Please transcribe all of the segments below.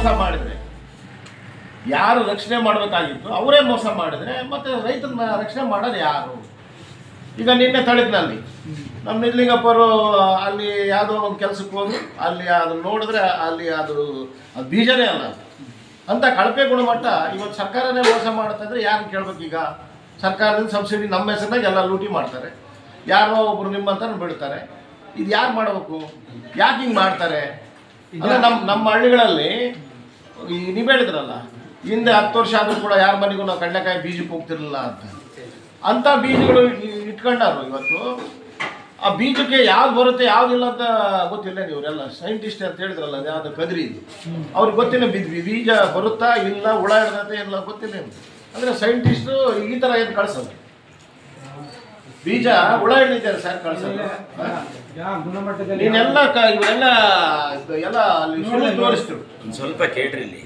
ಮೋಸ ಮಾಡಿದರೆ ಯಾರು ರಕ್ಷಣೆ ಮಾಡಬೇಕಾಗಿತ್ತು ಅವರೇ ಮೋಸ ಮಾಡಿದರೆ ಮತ್ತು ರೈತರನ್ನ ರಕ್ಷಣೆ ಮಾಡೋದು ಯಾರು ಈಗ ನಿನ್ನೆ ತಳಿದ್ನಲ್ಲಿ ನಮ್ಮ ನಿಜಲಿಂಗಪ್ಪರು ಅಲ್ಲಿ ಯಾವುದೋ ಒಂದು ಕೆಲಸಕ್ಕೆ ಹೋಗಿ ಅಲ್ಲಿ ಅದು ನೋಡಿದ್ರೆ ಅಲ್ಲಿ ಅದು ಅದು ಬೀಜನೇ ಅಲ್ಲ ಅದು. ಅಂತ ಕಳಪೆ ಗುಣಮಟ್ಟ ಇವತ್ತು ಸರ್ಕಾರನೇ ಮೋಸ ಮಾಡುತ್ತಂದ್ರೆ ಯಾರು ಕೇಳ್ಬೇಕು ಈಗ ಸರ್ಕಾರದಿಂದ ಸಬ್ಸಿಡಿ ನಮ್ಮ ಹೆಸರಿನಾಗ ಎಲ್ಲ ಲೂಟಿ ಮಾಡ್ತಾರೆ ಯಾರೋ ಒಬ್ರು ನಿಮ್ಮಂತ ಬಿಡ್ತಾರೆ ಇದು ಯಾರು ಮಾಡಬೇಕು ಯಾಕೆ ಹಿಂಗೆ ಮಾಡ್ತಾರೆ ಅಲ್ಲ ನಮ್ಮ ನಮ್ಮ ಹಳ್ಳಿಗಳಲ್ಲಿ ಈ ನೀವು ಹೇಳಿದ್ರಲ್ಲ ಹಿಂದೆ ಹತ್ತು ವರ್ಷ ಆದರೂ ಕೂಡ ಯಾರ ಮನೆಗೂ ನಾವು ಕಡಲೆಕಾಯಿ ಬೀಜಕ್ಕೆ ಹೋಗ್ತಿರ್ಲಿಲ್ಲ ಅಂತ ಅಂಥ ಬೀಜಗಳು ಇ- ಇಟ್ಕೊಂಡಾರು ಇವತ್ತು ಆ ಬೀಜಕ್ಕೆ ಯಾವ್ದು ಬರುತ್ತೆ ಯಾವುದಿಲ್ಲ ಅಂತ ಗೊತ್ತಿಲ್ಲ ನೀವರೆಲ್ಲ ಸೈಂಟಿಸ್ಟ್ ಅಂತ ಹೇಳಿದ್ರಲ್ಲ ಅದು ಯಾವುದು ಕದ್ರಿ ಇದು ಅವ್ರಿಗೆ ಗೊತ್ತಿಲ್ಲ ಬೀಜ ಬೀಜ ಬರುತ್ತಾ ಇಲ್ಲ ಹುಳ ಹಿಡ್ದತೆ ಇಲ್ಲ ಗೊತ್ತಿಲ್ಲ ಏನು ಅಂದರೆ ಸೈಂಟಿಸ್ಟು ಈ ಥರ ಏನು ಕಳ್ಸೋದು ಬೀಜ ಹುಳ ಹಿಡಿದಿದ್ದಾರೆ ಸರ್ ಕಳ್ಸೋದು ಯಾವ ಗುಣಮಟ್ಟದಲ್ಲಿ ನೀನೆಲ್ಲ ಕ ಇವರೆಲ್ಲ ಇದು ಎಲ್ಲ ಅಲ್ಲಿ ಸುಳ್ಳು ತೋರಿಸ್ತಿರು ಒಂದು ಸ್ವಲ್ಪ ಕೇಳ್ರಿ ಇಲ್ಲಿ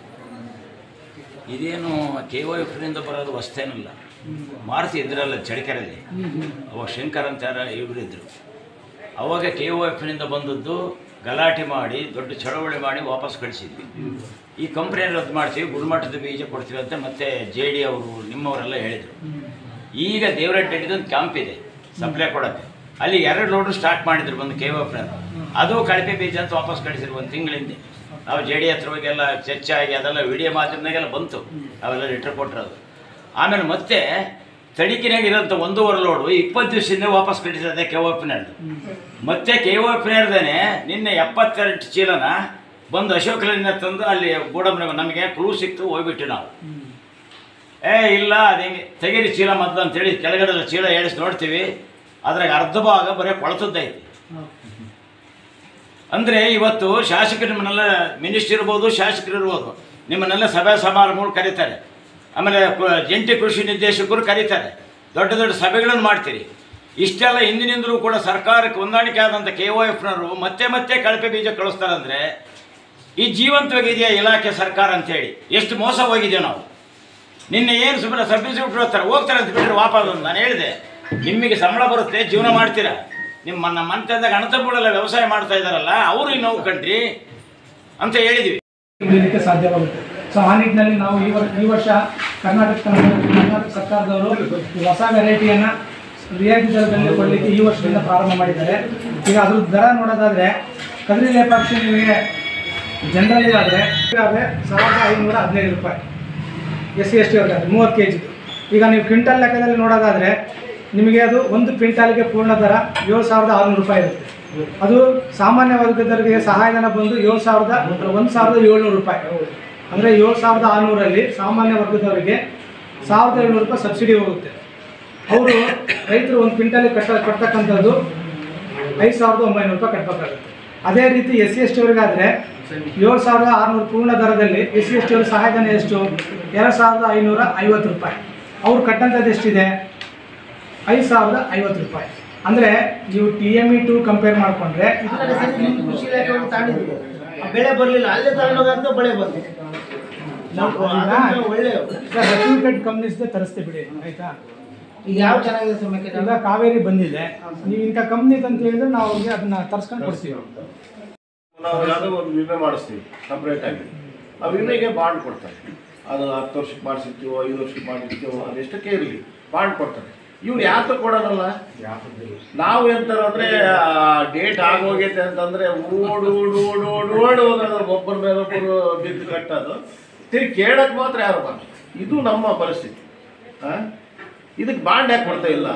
ಇದೇನು ಕೆ ಒ ಎಫ್ನಿಂದ ಬರೋದು ವಸ್ತೇನಲ್ಲ ಮಾರುತಿ ಇದ್ರಲ್ಲ ಚಳಿಕೆರೆಯಲ್ಲಿ ಅವಾಗ ಶಂಕರ್ ಅಂತ ಯಾರ ಇವರು ಇದ್ರು ಅವಾಗ ಕೆ ಒ ಎಫ್ನಿಂದ ಬಂದದ್ದು ಗಲಾಟೆ ಮಾಡಿ ದೊಡ್ಡ ಚಳವಳಿ ಮಾಡಿ ವಾಪಸ್ ಕಳಿಸಿದ್ವಿ ಈ ಕಂಪ್ನಿಯನ್ನು ರದ್ದು ಮಾಡ್ತೀವಿ ಗುಣಮಟ್ಟದ ಬೀಜ ಕೊಡ್ತೀವಿ ಅಂತ ಮತ್ತೆ ಜೆ ಡಿ ಅವರು ನಿಮ್ಮವರೆಲ್ಲ ಹೇಳಿದರು ಈಗ ದೇವರಡ್ಡಿ ಒಂದು ಕ್ಯಾಂಪ್ ಇದೆ ಸಪ್ಲೈ ಕೊಡೋಕ್ಕೆ ಅಲ್ಲಿ ಎರಡು ಲೋಡು ಸ್ಟಾರ್ಟ್ ಮಾಡಿದ್ರು ಬಂದು ಕೆ ಒ ಎಫ್ನವರು ಅದು ಕಳಪೆ ಬೀಜ ಅಂತ ವಾಪಸ್ ಕಳಿಸಿದ್ರು ಒಂದು ತಿಂಗಳಿಂದ ನಾವು ಜೆ ಡಿ ಹತ್ರ ಹೋಗಿ ಎಲ್ಲ ಚರ್ಚಾಗಿ ಅದೆಲ್ಲ ವಿಡಿಯೋ ಮಾಧ್ಯಮದಾಗೆಲ್ಲ ಬಂತು ಅವೆಲ್ಲ ಲೆಟ್ರ್ ಕೊಟ್ಟಿರೋದು ಆಮೇಲೆ ಮತ್ತೆ ತಡಿಕಿನಾಗ ಇರೋಂಥ ಒಂದೂವರೆ ಲೋಡು ಇಪ್ಪತ್ತು ದಿವಸದಿಂದ ವಾಪಸ್ ಕಳಿಸಿದೆ ಕೆ ಒ ಎಫ್ನರ್ದು ಮತ್ತೆ ಕೆ ಒ ಎಫ್ನರ್ದೇನೆ ನಿನ್ನೆ ಎಪ್ಪತ್ತೆರಡು ಚೀಲನ ಬಂದು ಅಶೋಕಲಿಂದ ತಂದು ಅಲ್ಲಿ ಗೋಡಂಬಿ ನಮಗೆ ಕ್ಲೂ ಸಿಕ್ತು ಹೋಗ್ಬಿಟ್ಟು ನಾವು ಏ ಇಲ್ಲ ಅದು ಹಿಂಗೆ ತೆಗೀರಿ ಚೀಲ ಮೊದಲು ಅಂತೇಳಿ ಕೆಳಗಡೆ ಚೀಲ ಏಳಿಸಿ ನೋಡ್ತೀವಿ ಅದ್ರಾಗ ಅರ್ಧ ಭಾಗ ಬರೀ ಕೊಳತದ್ದೈತಿ ಅಂದರೆ ಇವತ್ತು ಶಾಸಕರು ನಿಮ್ಮನ್ನೆಲ್ಲ ಮಿನಿಸ್ಟರ್ ಇರ್ಬೋದು ಶಾಸಕರು ಇರ್ಬೋದು ನಿಮ್ಮನ್ನೆಲ್ಲ ಸಭೆ ಸಮಾರಂಭಗಳು ಕರೀತಾರೆ ಆಮೇಲೆ ಕು- ಜಂಟಿ ಕೃಷಿ ನಿರ್ದೇಶಕರು ಕರೀತಾರೆ ದೊಡ್ಡ ದೊಡ್ಡ ಸಭೆಗಳನ್ನು ಮಾಡ್ತೀರಿ ಇಷ್ಟೆಲ್ಲ ಹಿಂದಿನಿಂದಲೂ ಕೂಡ ಸರ್ಕಾರಕ್ಕೆ ಹೊಂದಾಣಿಕೆ ಆದಂಥ ಕೆ ಒ ಎಫ್ನವರು ಮತ್ತೆ ಮತ್ತೆ ಕಳಪೆ ಬೀಜ ಕಳಿಸ್ತಾರಂದ್ರೆ ಈ ಜೀವಂತವಾಗಿದೆಯಾ ಇಲಾಖೆ ಸರ್ಕಾರ ಅಂತೇಳಿ ಎಷ್ಟು ಮೋಸ ಹೋಗಿದ್ದೇವೆ ನಾವು ನಿನ್ನೆ ಏನು ಸುಮ್ಮನೆ ಸಬ್ಸಿಡಿ ಹೋಗ್ತಾರೆ ಹೋಗ್ತಾರೆ ಅಂತ ಬಿಟ್ಟರೆ ವಾಪಸ್ ಅಂತ ನಾನು ಹೇಳಿದೆ ನಿಮಗೆ ಸಂಬಳ ಬರುತ್ತೆ ಜೀವನ ಮಾಡ್ತೀರಾ ನಿಮ್ಮ ನಮ್ಮ ಮಂತ್ಯದಾಗ ಅಣತಂಬುಳೆಲ್ಲ ವ್ಯವಸಾಯ ಮಾಡ್ತಾ ಇದ್ದಾರಲ್ಲ ಅವರು ಇನ್ನು ಕಂಡ್ರಿ ಅಂತ ಹೇಳಿದ್ವಿ ಬೆಳೀಲಿಕ್ಕೆ ಸಾಧ್ಯವಾಗುತ್ತೆ ಸೊ ಆ ನಿಟ್ಟಿನಲ್ಲಿ ನಾವು ಈ ವರ್ಷ ಈ ವರ್ಷ ಕರ್ನಾಟಕ ಕರ್ನಾಟಕ ಸರ್ಕಾರದವರು ಈ ಹೊಸ ವೆರೈಟಿಯನ್ನು ರಿಯಾಯಿತಿ ದರದಲ್ಲಿ ಕೊಡಲಿಕ್ಕೆ ಈ ವರ್ಷದಿಂದ ಪ್ರಾರಂಭ ಮಾಡಿದ್ದಾರೆ ಈಗ ಅದ್ರ ದರ ನೋಡೋದಾದರೆ ಕದ್ರಿ ಲೇಪಾಕ್ಷಿ ನಿಮಗೆ ಜನರಲಿ ಆದರೆ ಆದರೆ ಸಾವಿರದ ಐನೂರ ಹದಿನೈದು ರೂಪಾಯಿ ಎಸ್ ಸಿ ಎಸ್ ಟಿ ಅವ್ರಿಗೆ ಮೂವತ್ತು ಕೆ ಜಿದು ಈಗ ನೀವು ಕ್ವಿಂಟಲ್ ಲೆಕ್ಕದಲ್ಲಿ ನೋಡೋದಾದರೆ ನಿಮಗೆ ಅದು ಒಂದು ಕ್ವಿಂಟಾಲ್ಗೆ ಪೂರ್ಣ ದರ ಏಳು ಸಾವಿರದ ಆರುನೂರು ರೂಪಾಯಿ ಇರುತ್ತೆ ಅದು ಸಾಮಾನ್ಯ ವರ್ಗದವರಿಗೆ ಸಹಾಯಧನ ಬಂದು ಏಳು ಸಾವಿರದ ಒಂದು ಸಾವಿರದ ಏಳ್ನೂರು ರೂಪಾಯಿ ಅಂದರೆ ಏಳು ಸಾವಿರದ ಆರುನೂರಲ್ಲಿ ಸಾಮಾನ್ಯ ವರ್ಗದವರಿಗೆ ಸಾವಿರದ ಏಳ್ನೂರು ರೂಪಾಯಿ ಸಬ್ಸಿಡಿ ಹೋಗುತ್ತೆ ಅವರು ರೈತರು ಒಂದು ಕ್ವಿಂಟಲಿಗೆ ಕಟ್ಟ ಕಟ್ತಕ್ಕಂಥದ್ದು ಐದು ಸಾವಿರದ ಒಂಬೈನೂರು ರೂಪಾಯಿ ಕಟ್ಟಬೇಕಾಗುತ್ತೆ ಅದೇ ರೀತಿ ಎಸ್ ಸಿ ಎಸ್ ಟಿ ಅವರಿಗಾದರೆ ಏಳು ಸಾವಿರದ ಆರುನೂರು ಪೂರ್ಣ ದರದಲ್ಲಿ ಎಸ್ ಸಿ ಎಸ್ ಟಿ ಅವ್ರ ಸಹಾಯಧನ ಎಷ್ಟು ಎರಡು ಸಾವಿರದ ಐನೂರ ಐವತ್ತು ರೂಪಾಯಿ ಅವ್ರು ಕಟ್ಟಂಥದ್ದು ಎಷ್ಟಿದೆ ಐದು ಸಾವಿರದ ಐವತ್ತು ರೂಪಾಯಿ ಅಂದರೆ ನೀವು T M E to compare ಮಾಡಿಕೊಂಡ್ರೆ ಆಮೇಲೆ ಸರಿ ನಿಮ್ಮ ಕೃಷಿ ಇಲಾಖೆ ಅವ್ರು ತಾಂಡಿದ್ರು ಆ ಬೆಳೆ ಬರಲಿಲ್ಲ ಅಲ್ಲೇ ತಗೊಂಡೋಗಂತ ಬೆಳೆ ಬಂತು ನಾವು ಅದನ್ನ ಒಳ್ಳೆ ರೆಪ್ಯೂಟೆಡ್ ಕಂಪ್ನೀಸ್ದೇ ತರಿಸ್ತೀವಿ ಬಿಡಿ ಆಯಿತಾ ಈಗ ಯಾವ ಚೆನ್ನಾಗಿದೆ ಸರ್ ಮೆಕ್ಕೆಜೋಳ ಈಗ ಕಾವೇರಿ ಬಂದಿದೆ ನೀವು ಇಂಥ ಕಂಪ್ನಿ ಅಂತ ಹೇಳಿದ್ರೆ ನಾವು ಅವ್ರಿಗೆ ಅದನ್ನ ತರಿಸ್ಕೊಂಡು ಕೊಡ್ತೀವಿ ನಾವು ಯಾವುದೋ ಒಂದು ವಿಮೆ ಮಾಡಿಸ್ತೀವಿ ಸಪ್ರೇಟ್ ಆಗಿ ಆ ವಿಮೆಗೆ ಬಾಂಡ್ ಕೊಡ್ತಾರೆ ಅದು ಹತ್ತು ವರ್ಷಕ್ಕೆ ಮಾಡಿಸಿರ್ತೀವೋ ಐದು ವರ್ಷಕ್ಕೆ ಮಾಡಿರ್ತೀವೋ ಅದೆಷ್ಟಕ್ಕೆ ಇರಲಿ ಬಾಂಡ್ ಕೊಡ್ತಾರೆ ಇವ್ರು ಯಾತ ಕೊಡೋಣಲ್ಲ ನಾವು ಎಂತಾರೆ ಅಂದರೆ ಡೇಟ್ ಆಗೋಗೈತೆ ಅಂತಂದರೆ ಓಡ್ ಓಡ್ ಓಡ್ ಓಡ್ ಓಡ್ ಹೋಗೋದು ಒಬ್ಬರ ಮೇಲೆ ಒಬ್ಬರು ಬಿದ್ದು ಕಟ್ಟೋದು ತಿರ್ಗಿ ಕೇಳಕ್ಕೆ ಮಾತ್ರ ಯಾರು ಬಂದು ಇದು ನಮ್ಮ ಪರಿಸ್ಥಿತಿ ಹಾಂ ಇದಕ್ಕೆ ಬಾಂಡ್ ಯಾಕೆ ಕೊಡ್ತಾ ಇಲ್ಲ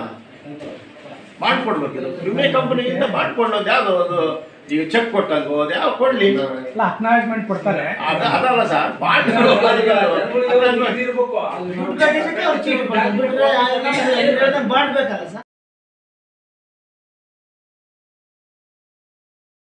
ಬಾಂಡ್ ಕೊಡ್ಬೇಕಿಲ್ಲ ವಿಮೆ ಕಂಪನಿಯಿಂದ ಬಾಂಡ್ ಕೊಡೋದು ಯಾವುದು ಅದು ಈಗ ಚೆಕ್ ಕೊಟ್ಟಂಗೋ ಅದು ಯಾವ ಕೊಡ್ಲಿ ಎಲ್ಲ ಅಕ್ನಾಲೇಜ್ಮೆಂಟ್ ಕೊಡ್ತಾರೆ ಅದ ಅದಲ್ಲ ಸರ್ ಬಾಂಡ್ ದುಡ್ಡು ಕಟ್ಟಿದ್ದಕ್ಕೆ ಅವ್ರು ಚೀಟಿ ಕೊಡ್ತಾರೆ ಬಿಟ್ರೆ ಬಾಂಡ್ ಬೇಕಲ್ಲ ಸರ್